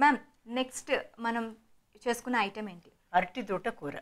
Ma'am next మనం చేసుకున్న item ఏంటి అరటి దూట కూర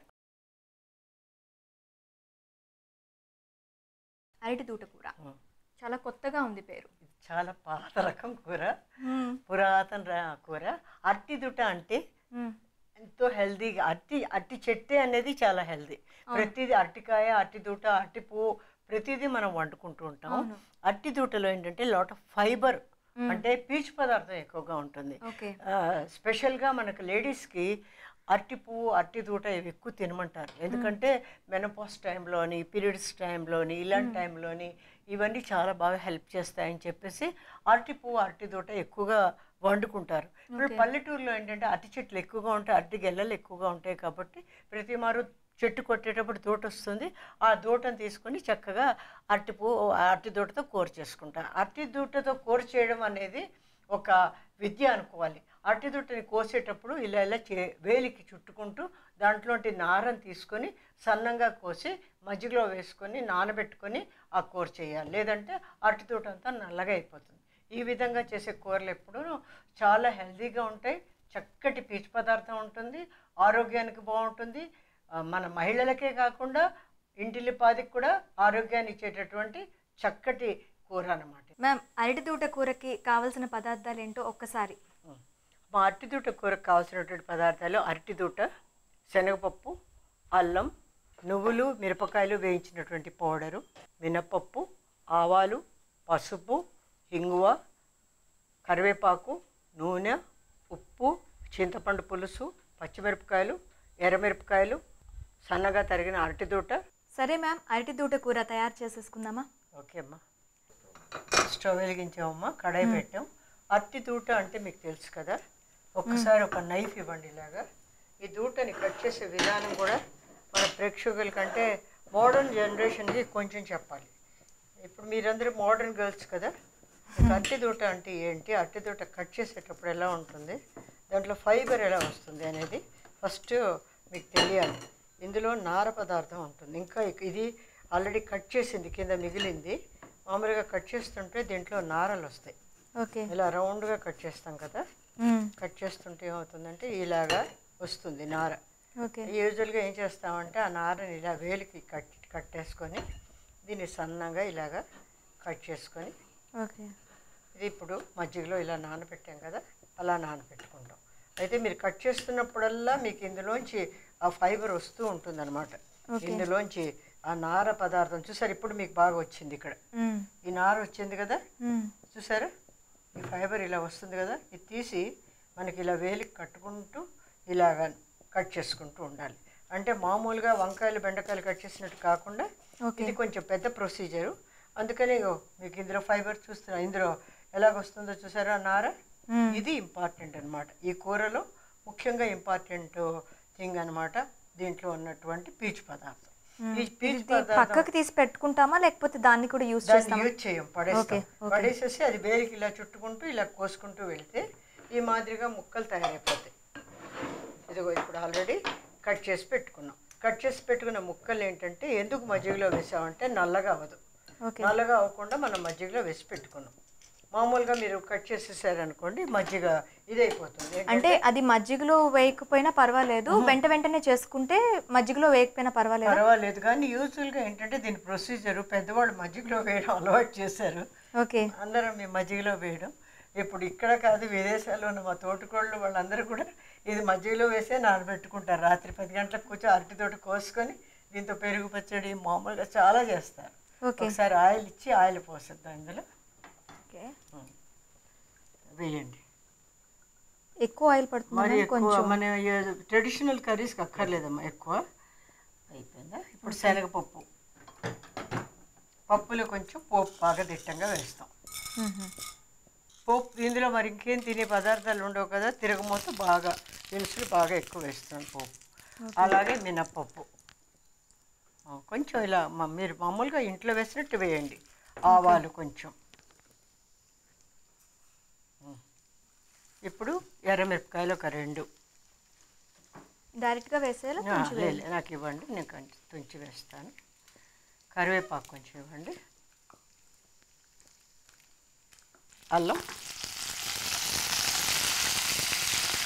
అరటి దూట కూర ఉం. చాలా కొత్తగా ఉంది పేరు ఇది చాలా పాత రకం కూర మ్మ్. పురాతన ర- కూర అరటి దూట అంటే మ్మ్. ఎంతో హెల్దీగా అరటి అరటి చెట్టే అనేది చాలా హెల్దీ ప్రతిదీ అరటికాయ అరటి దూట అరటి పువ్వు ప్రతిదీ మనం వండుకుంటూ ఉంటాం అవును. అరటి దూటలో ఏంటంటే లాట్ ఆఫ్ ఫైబర్ అంటే పీచు పదార్థం ఎక్కువగా ఉంటుంది ఓకే ఆ, స్పెషల్గా మనకు లేడీస్కి అరటి పువ్వు అరటి దూట ఇవి ఎక్కువ తినమంటారు ఎందుకంటే మెనపాస్ టైంలోని పీరియడ్స్ టైంలోని ఇలాంటి టైంలోని ఇవన్నీ చాలా బాగా హెల్ప్ చేస్తాయని చెప్పేసి అరటి పువ్వు అరటి దూట ఎక్కువగా వండుకుంటారు ఇప్పుడు పల్లెటూరులో ఏంటంటే అరటి చెట్లు ఎక్కువగా ఉంటాయి అరటి గెల్లలు ఎక్కువగా ఉంటాయి కాబట్టి ప్రతి మారు చెట్టు కొట్టేటప్పుడు దూట వస్తుంది ఆ దూటను తీసుకొని చక్కగా అరటి పువ్వు అరటి దూటతో కూర చేసుకుంటారు అరటి దూటతో కూర చేయడం అనేది ఒక విద్య అనుకోవాలి అరటి దుట్టని కోసేటప్పుడు ఇలా ఇలా చే వేలికి చుట్టుకుంటూ దాంట్లోంటి నారని తీసుకొని సన్నంగా కోసి మజ్జిగలో వేసుకొని నానబెట్టుకొని ఆ కూర చేయాలి లేదంటే అరటి దూట అంతా నల్లగా అయిపోతుంది ఈ విధంగా చేసే కూరలు ఎప్పుడూ చాలా హెల్తీగా ఉంటాయి చక్కటి పీచు పదార్థం ఉంటుంది ఆరోగ్యానికి బాగుంటుంది ఆ, మన మహిళలకే కాకుండా ఇంటిల్లిపాదికి కూడా ఆరోగ్యాన్ని ఇచ్చేటటువంటి చక్కటి కూర అన్నమాట మ్యామ్ అరటి దూట కూరకి కావలసిన పదార్థాలు ఏంటో ఒక్కసారి మా అరటి దూట కూరకు కావాల్సినటువంటి పదార్థాలు అరటి దూట శనగపప్పు అల్లం నువ్వులు మిరపకాయలు వేయించినటువంటి పౌడరు మినపప్పు ఆవాలు పసుపు ఇంగువ కరివేపాకు నూనె ఉప్పు చింతపండు పులుసు పచ్చిమిరపకాయలు ఎర్రమిరపకాయలు సన్నగా తరిగిన అరటి దూట సరే మ్యామ్ అరటి దూట కూర తయారు చేసేసుకుందామా ఓకే అమ్మా స్టవ్ వెలిగించామమ్మా కడాయి పెట్టాం అరటి దూట అంటే మీకు తెలుసు కదా ఒక్కసారి ఒక నైఫ్ ఇవ్వండి ఇలాగా ఈ దూటని కట్ చేసే విధానం కూడా మన ప్రేక్షకుల కంటే మోడర్న్ జనరేషన్కి కొంచెం చెప్పాలి ఇప్పుడు మీరందరూ మోడర్న్ గర్ల్స్ కదా మీకు అరటి దూట అంటే ఏంటి అరటి దూట కట్ చేసేటప్పుడు ఎలా ఉంటుంది దాంట్లో ఫైబర్ ఎలా వస్తుంది అనేది ఫస్ట్ మీకు తెలియాలి ఇందులో నార పదార్థం ఉంటుంది ఇంకా ఇక- ఇది ఆల్రెడీ కట్ చేసింది కింద మిగిలింది మామూలుగా కట్ చేస్తుంటే దీంట్లో నారలు వస్తాయి ఓకే ఇలా రౌండ్గా కట్ చేస్తాం కదా కట్ చేస్తుంటే ఏమవుతుందంటే ఇలాగా వస్తుంది నార ఓకే యూజువల్గా ఏం చేస్తామంటే ఆ నారని ఇలా వేలికి కట్ కట్టేసుకొని దీన్ని సన్నగా ఇలాగా కట్ చేసుకొని ఓకే ఇది ఇప్పుడు మజ్జిగలో ఇలా నానబెట్టాం కదా అలా నానబెట్టుకుంటాం అయితే మీరు కట్ చేస్తున్నప్పుడల్లా మీకు ఇందులోంచి ఆ ఫైబర్ వస్తూ ఉంటుందన్నమాట ఇందులోంచి ఆ నార పదార్థం చూసారు ఇప్పుడు మీకు బాగా వచ్చింది ఇక్కడ ఈ నార వచ్చింది కదా చూసారా ఈ ఫైబర్ ఇలా వస్తుంది కదా ఇది తీసి మనకి ఇలా వేలికి కట్టుకుంటూ ఇలాగ కట్ చేసుకుంటూ ఉండాలి అంటే మామూలుగా వంకాయలు బెండకాయలు కట్ చేసినట్టు కాకుండా ఓకే ఇది కొంచెం పెద్ద ప్రొసీజరు అందుకని ఇగో మీకు ఇందులో ఫైబర్ చూస్తున్నా ఇందులో ఎలాగ వస్తుందో చూసారా నార ఇది ఇంపార్టెంట్ అన్నమాట ఈ కూరలో ముఖ్యంగా ఇంపార్టెంట్ థింగ్ అన్నమాట దీంట్లో ఉన్నటువంటి పీచు పదార్థం ఈ పీచు పదార్థం పక్కకి తీసి పెట్టుకుంటామా లేకపోతే దాన్ని కూడా యూస్ దాన్ని చేస్తామా యూజ్ చేయం పడేస్తాం పడేసేసి అది వేలికి ఇలా చుట్టుకుంటూ ఇలా కోసుకుంటూ వెళితే ఈ మాదిరిగా ముక్కలు తయారైపోతాయి ఇదిగో ఇప్పుడు ఆల్రెడీ కట్ చేసి పెట్టుకున్నాం కట్ చేసి పెట్టుకున్న ముక్కలు ఏంటంటే ఎందుకు మజ్జిగలో వేసామంటే నల్లగా అవ్వదు ఓకే నల్లగా అవ్వకుండా మనం మజ్జిగలో వేసి పెట్టుకున్నాం మామూలుగా మీరు కట్ చేసేసారనుకోండి మజ్జిగ ఇదైపోతుంది ఏంటంటే అంటే అది మజ్జిగలో వేయకపోయినా పర్వాలేదు వెంట వెంటనే చేసుకుంటే మజ్జిగలో వేయకపోయినా పర్వాలేదు పర్వాలేదు కానీ యూజువల్గా ఏంటంటే దీని ప్రొసీజరు పెద్దవాళ్ళు మజ్జిగలో వేయడం అలవాటు చేశారు ఓకే అందరం మీ మజ్జిగలో వేయడం ఇప్పుడు ఇక్కడ కాదు విదేశాల్లో ఉన్న మా తోటకోళ్ళు వాళ్ళందరూ కూడా ఇది మజ్జిగలో వేసే నానబెట్టుకుంటారు రాత్రి పది గంటలకు కూర్చో అరటి తోట కోసుకొని దీంతో పెరుగు పచ్చడి మామూలుగా చాలా చేస్తారు ఓకే ఒకసారి ఆయిల్ ఇచ్చి ఆయిల్ పోసేద్దాం ఇందులో ఓకే వేయండి ఎక్కువ ఆయిల్ పడుతుంది మరి మ్యామ్, ఎక్కువ కొంచెం మన ట్రెడిషనల్ కర్రీస్కి అక్కర్లేదమ్మా ఎక్కువ అయిపోయిందా ఇప్పుడు శనగపప్పు పప్పులో కొంచెం పోపు బాగా దిట్టంగా వేస్తాం మ్మ్. పోపు ఇందులో మరి ఇంకేం తినే పదార్థాలు ఉండవు కదా తిరగమూత బాగా దినుసులు బాగా ఎక్కువ వేస్తాను పోపు అలాగే మినప్పప్పు ఆ, కొంచెం ఇలా మ- మీరు మామూలుగా ఇంట్లో వేసినట్టు వేయండి ఆవాలు కొంచెం ఉమ్. ఇప్పుడు ఎర్రమిరపకాయలు ఒక రెండు డైరెక్ట్గా వేసేయాలా ఆ, కొంచెం లే, లే, నాకు ఇవ్వండి నేను కొంచెం తుంచి వేస్తాను కరివేపాకు కొంచెం ఇవ్వండి అల్లం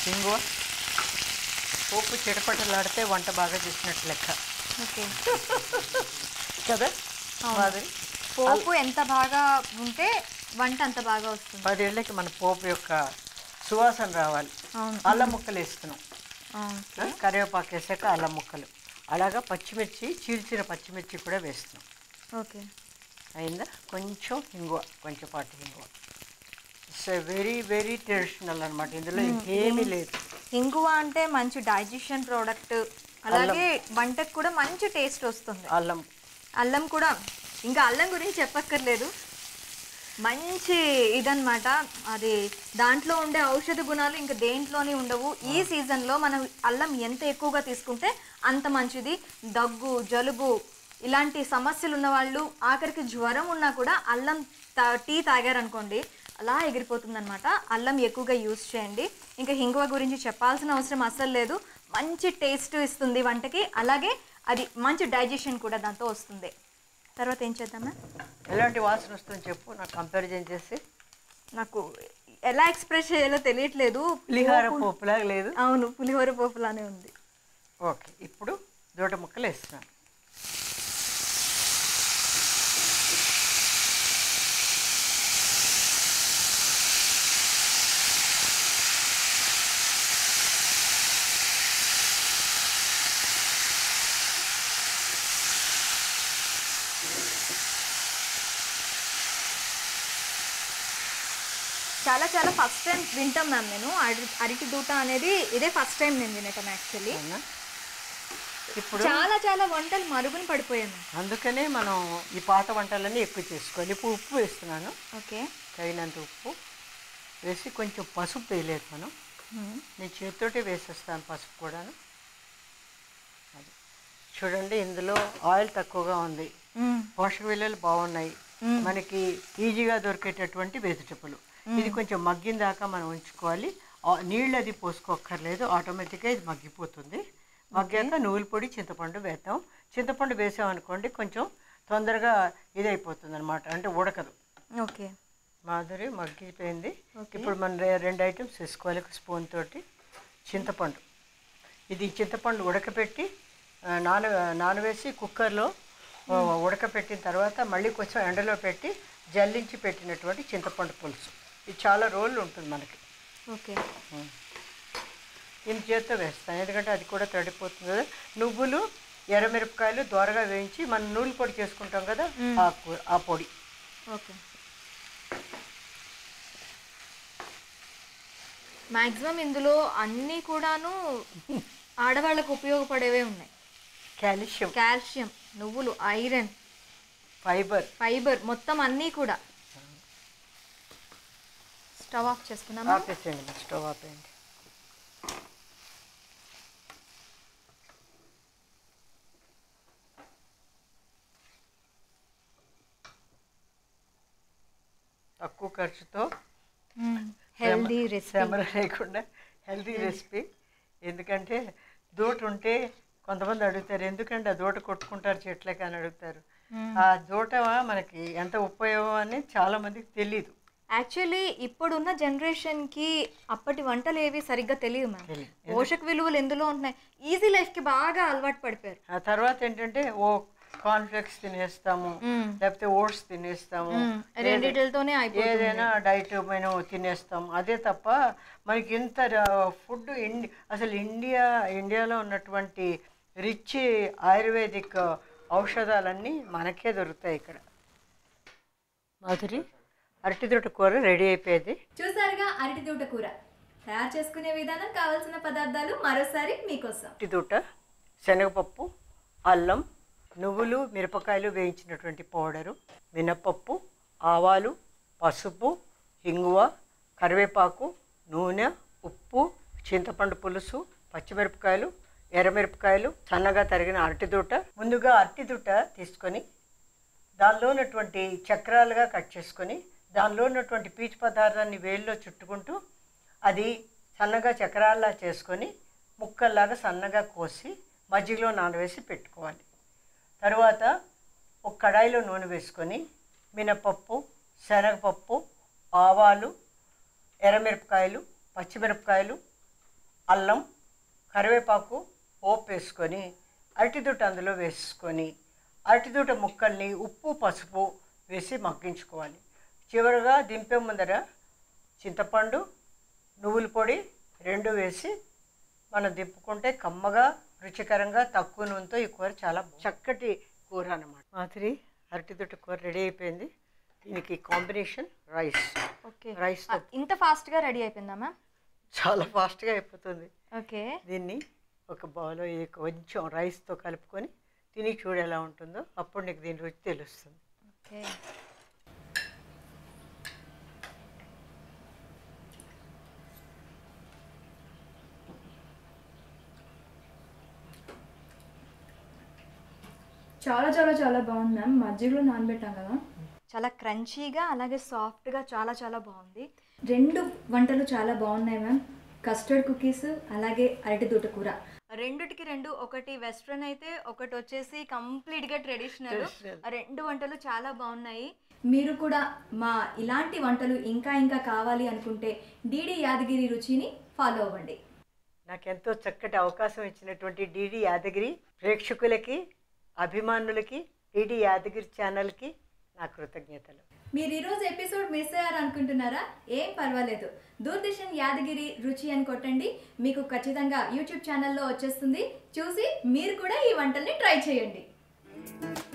ఇంగువ పోపు చిటపటలాడితే వంట బాగా చేసినట్టు లెక్క ఓకే కదా మాదిరి పోపు ఎంత బాగా ఉంటే వంట అంత బాగా వస్తుంది పదేళ్ళకి మన పోపు యొక్క సువాసన రావాలి అవును అల్లం ముక్కలు వేస్తున్నాం అవును ఆ, కరివేపాకు వేసాక అల్లం ముక్కలు అలాగా పచ్చిమిర్చి చీల్చిన పచ్చిమిర్చి కూడా వేస్తున్నాం ఓకే అయిందా కొంచెం ఇంగువ కొంచెం పాటు ఇంగువ ఇట్స్ వెరీ వెరీ ట్రెడిషనల్ అనమాట ఇందులో ఇంకేమీ లేదు ఇంగువ అంటే మంచి డైజెషన్ ప్రోడక్ట్ అలాగే వంటకు కూడా మంచి టేస్ట్ వస్తుంది అల్లం అల్లం కూడా ఇంకా అల్లం గురించి చెప్పక్కర్లేదు మంచి ఇదన్నమాట అది దాంట్లో ఉండే ఔషధ గుణాలు ఇంకా దేంట్లోనే ఉండవు ఈ సీజన్లో మనం అల్లం ఎంత ఎక్కువగా తీసుకుంటే అంత మంచిది దగ్గు జలుబు ఇలాంటి సమస్యలు ఉన్న వాళ్ళు ఆఖరికి జ్వరం ఉన్నా కూడా అల్లం తా- టీ తాగారనుకోండి అలా ఎగిరిపోతుందన్నమాట అల్లం ఎక్కువగా యూస్ చేయండి ఇంకా హింగువ గురించి చెప్పాల్సిన అవసరం అస్సలు లేదు మంచి టేస్ట్ ఇస్తుంది వంటకి అలాగే అది మంచి డైజెషన్ కూడా దాంతో వస్తుంది తర్వాత ఏం చేద్దామా ఎలాంటి వాసన వస్తుందో చెప్పు నాకు కంపారిజన్ చేసి నాకు ఎలా ఎక్స్ప్రెస్ చేయాలో తెలియట్లేదు పులిహార పోపులాగా లేదు అవును పులిహోర పోపులానే ఉంది ఓకే ఇప్పుడు దూడ ముక్కలు వేస్తున్నాను చాలా చాలా ఫస్ట్ టైం వింటాం మ్యామ్ నేను అరి అరటి దూట అనేది ఇదే ఫస్ట్ టైం నేను వినటం యాక్చువల్లీ అవునా ఇప్పుడు చాలా చాలా వంటలు మరుగున పడిపోయాను అందుకనే మనం ఈ పాత వంటలన్నీ ఎక్కువ చేసుకోవాలి ఇప్పుడు ఉప్పు వేస్తున్నాను ఓకే తగినంత ఉప్పు వేసి కొంచెం పసుపు వేయలేదు మనం నేను చేతితోటే వేసేస్తాను పసుపు కూడాను అది చూడండి ఇందులో ఆయిల్ తక్కువగా ఉంది పోషక విలువలు బాగున్నాయి మనకి ఈజీగా దొరికేటటువంటి వెజిటబుల్ ఇది కొంచెం మగ్గిన దాకా మనం ఉంచుకోవాలి ఆ నీళ్ళు అది పోసుకోక్కర్లేదు ఆటోమేటిక్గా ఇది మగ్గిపోతుంది మగ్గాక నువ్వుల పొడి చింతపండు వేద్దాం చింతపండు వేసామనుకోండి కొంచెం తొందరగా ఇది అయిపోతుంది అనమాట అంటే ఉడకదు ఓకే మాధురి మగ్గిపోయింది ఇప్పుడు మనం రె- రెండు ఐటమ్స్ వేసుకోవాలి ఒక స్పూన్ తోటి చింతపండు ఇది చింతపండు ఉడకపెట్టి ఆ, నాన నానవేసి కుక్కర్లో ఆ, ఉడకపెట్టిన తర్వాత మళ్ళీ కొంచెం ఎండలో పెట్టి జల్లించి పెట్టినటువంటి చింతపండు పులుసు ఇది చాలా రోజులు ఉంటుంది మనకి ఓకే దీని చేత్తో వేస్తాను ఎందుకంటే అది కూడా తడిపోతుంది కదా నువ్వులు ఎర్రమిరపకాయలు దోరగా వేయించి మనం నూనె పొడి చేసుకుంటాం కదా ఆ కూ- ఆ పొడి ఓకే మ్యాక్సిమం ఇందులో అన్నీ కూడాను ఆడవాళ్ళకు ఉపయోగపడేవే ఉన్నాయి కాల్షియం కాల్షియం నువ్వులు ఐరన్ ఫైబర్ ఫైబర్ మొత్తం అన్నీ కూడా స్టవ్ ఆఫ్ చేసుకున్నామా ఆపేసేయండి మరి స్టవ్ ఆపేయండి తక్కువ ఖర్చుతో హెల్దీ రెసిపీ శ్రమ లేకుండా హెల్తీ రెసిపీ ఎందుకంటే దూట ఉంటే కొంతమంది అడుగుతారు ఎందుకంటే ఆ దూట కొట్టుకుంటారు చెట్లకి అని అడుగుతారు ఆ దూట మనకి ఎంత ఉపయోగం అని చాలా మందికి తెలియదు యాక్చువల్లీ ఇప్పుడున్న జనరేషన్కి అప్పటి వంటలు ఏవి సరిగ్గా తెలియదు మ్యామ్ తెలియదు. పోషక విలువలు ఎందులో ఉంటున్నాయి ఈజీ లైఫ్కి బాగా అలవాటు పడిపోయారు ఆ తర్వాత ఏంటంటే ఓ కార్న్ఫ్లెక్స్ తినేస్తాము లేకపోతే ఓట్స్ తినేస్తాము రెండిటితోనే అయిపోతుంది ఏదైనా డైట్ మేము తినేస్తాం అదే తప్ప మనకి ఇంత ఫుడ్ ఇండి అసలు ఇండియా ఇండియాలో ఉన్నటువంటి రిచ్ ఆయుర్వేదిక్ ఔషధాలన్నీ మనకే దొరుకుతాయి ఇక్కడ మాధురి అరటిదొట్ట కూర రెడీ అయిపోయింది చూసారుగా అరటి దూట కూర తయారు చేసుకునే విధానం కావాల్సిన పదార్థాలు మరోసారి మీకోసం అరటిదూట శనగపప్పు అల్లం నువ్వులు మిరపకాయలు వేయించినటువంటి పౌడరు మినపప్పు ఆవాలు పసుపు ఇంగువ కరివేపాకు నూనె ఉప్పు చింతపండు పులుసు పచ్చిమిరపకాయలు ఎర్రమిరపకాయలు సన్నగా తరిగిన అరటిదూట ముందుగా అరటిదూట తీసుకొని దానిలో ఉన్నటువంటి చక్రాలుగా కట్ చేసుకొని దానిలో ఉన్నటువంటి పీచు పదార్థాన్ని వేల్లో చుట్టుకుంటూ అది సన్నగా చక్రాల్లా చేసుకొని ముక్కల్లాగా సన్నగా కోసి మజ్జిగలో నానవేసి పెట్టుకోవాలి తర్వాత ఒక కడాయిలో నూనె వేసుకొని మినపప్పు శనగపప్పు ఆవాలు ఎర్రమిరపకాయలు పచ్చిమిరపకాయలు అల్లం కరివేపాకు పోపు వేసుకొని అరటిదూట అందులో వేసుకొని అరటిదూట ముక్కల్ని ఉప్పు పసుపు వేసి మగ్గించుకోవాలి చివరగా దింపే ముందర చింతపండు నువ్వుల పొడి రెండు వేసి మనం దింపుకుంటే కమ్మగా రుచికరంగా తక్కువ నూనెతో ఈ కూర చాలా చక్కటి కూర అన్నమాట మాదిరి అరటిదొట్ట కూర రెడీ అయిపోయింది దీనికి కాంబినేషన్ రైస్ ఓకే రైస్ ఇంత ఫాస్ట్గా రెడీ అయిపోయిందా మ్యామ్ చాలా ఫాస్ట్గా అయిపోతుంది ఓకే దీన్ని ఒక బౌల్లో ఈ కొంచెం రైస్తో కలుపుకొని తిని చూడు ఎలా ఉంటుందో అప్పుడు నీకు దీని రుచి తెలుస్తుంది ఓకే చాలా చాలా చాలా బాగుంది మ్యామ్ మజ్జిగలో నానబెట్టాం కదా చాలా క్రంచీగా అలాగే సాఫ్ట్గా చాలా చాలా బాగుంది రెండు వంటలు చాలా బాగున్నాయి మ్యామ్ కస్టర్డ్ కుకీస్ అలాగే అరటి దూట కూర రెండిటికి రెండు ఒకటి వెస్ట్రన్ అయితే ఒకటి వచ్చేసి కంప్లీట్గా ట్రెడిషనల్ రెండు వంటలు చాలా బాగున్నాయి మీరు కూడా మా ఇలాంటి వంటలు ఇంకా ఇంకా కావాలి అనుకుంటే డీడీ యాదగిరి రుచిని ఫాలో అవ్వండి నాకెంతో చక్కటి అవకాశం ఇచ్చినటువంటి డిడి యాదగిరి ప్రేక్షకులకి అభిమానులకి డిడి యాదగిరి ఛానల్కి నా కృతజ్ఞతలు మీరు ఈరోజు ఎపిసోడ్ మిస్ అయ్యారనుకుంటున్నారా ఏం పర్వాలేదు దూరదర్శన్ యాదగిరి రుచి అని కొట్టండి మీకు ఖచ్చితంగా యూట్యూబ్ ఛానల్లో వచ్చేస్తుంది చూసి మీరు కూడా ఈ వంటల్ని ట్రై చేయండి